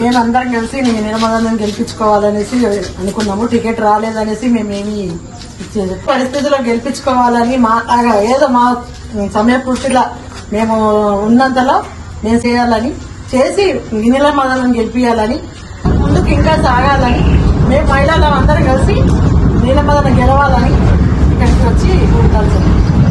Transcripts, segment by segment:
మేము అందరం కలిసి నేను నిర్మలను గెలిపించుకోవాలనేసి అనుకున్నాము టికెట్ రాలేదనేసి మేమేమి ఇచ్చేది పరిస్థితిలో గెలిపించుకోవాలని మా లాగా ఏదో మా సమయపూర్తిలా మేము ఉన్నంతలో మేము చేయాలని చేసి గిన్నెల మదలను గెలిపించాలని ముందుకు ఇంకా సాగాలని మేము మహిళలు అందరం కలిసి నీల మదన గెలవాలని ఇక్కడికి వచ్చి ఉండాల్సింది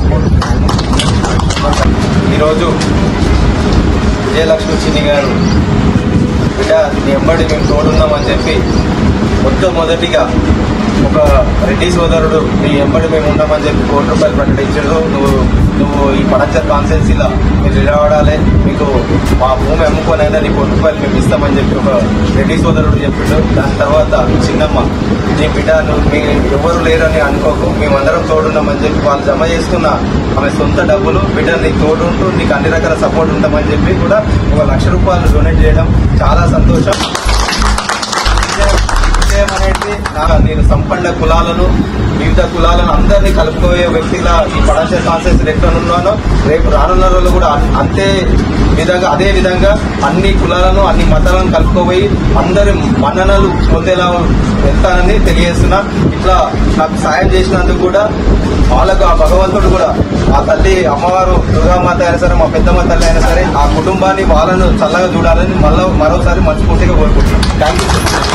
ఈరోజు విజయలక్ష్మి చిన్ని గారు బిడ్డ నీ ఎంబడి మేము తోడున్నామని చెప్పి మొట్టమొదటిగా ఒక రెడ్డి సోదరుడు నీ ఎంబడి మేము ఉన్నామని చెప్పి కోటి రూపాయలు ప్రకటించాడు నువ్వు నువ్వు ఈ పడంచర్ కాన్సెన్సీలో మీరు నిలబడాలి మీకు మా భూమి అమ్ముకొనైనా నీ కోటి రూపాయలు మేము ఇస్తామని చెప్పి ఒక రెడ్డి సోదరుడు చెప్పిండు దాని తర్వాత చిన్నమ్మ నీ బిడ్డ నువ్వు మీ ఎవరు లేరని అనుకోకు మేమందరం తోడున్నామని చెప్పి వాళ్ళు జమ చేసుకున్న ఆమె సొంత డబ్బులు బిడ్డ నీకు తోడుంటూ నీకు అన్ని రకాల సపోర్ట్ ఉంటామని చెప్పి కూడా ఒక లక్ష రూపాయలు డొనేట్ చేయడం చాలా సంతోషం విజయం విజయం అనేది నా- నేను సంపన్న కులాలను వివిధ కులాలను అందరినీ కలుపుకోయే వ్యక్తిగా ఈ పడాశ కాన్సెన్స్ ఎక్కడ ఉన్నానో రేపు రానున్న రోజుల్లో కూడా అన్- అంతే విధంగా అదే విధంగా అన్ని కులాలను అన్ని మతాలను కలుపుకోపోయి అందరి మన్ననలు పొందేలా వెళ్తానని తెలియజేస్తున్నా ఇట్లా నాకు సాయం చేసినందుకు కూడా వాళ్ళకు ఆ భగవంతుడు కూడా ఆ తల్లి అమ్మవారు దుర్గామాత అయినా సరే మా పెద్దమ్మ తల్లి అయినా సరే ఆ కుటుంబాన్ని వాళ్ళను చల్లగా చూడాలని మళ్ళీ మరోసారి మనస్ఫూర్తిగా కోరుకుంటున్నాను థ్యాంక్ యూ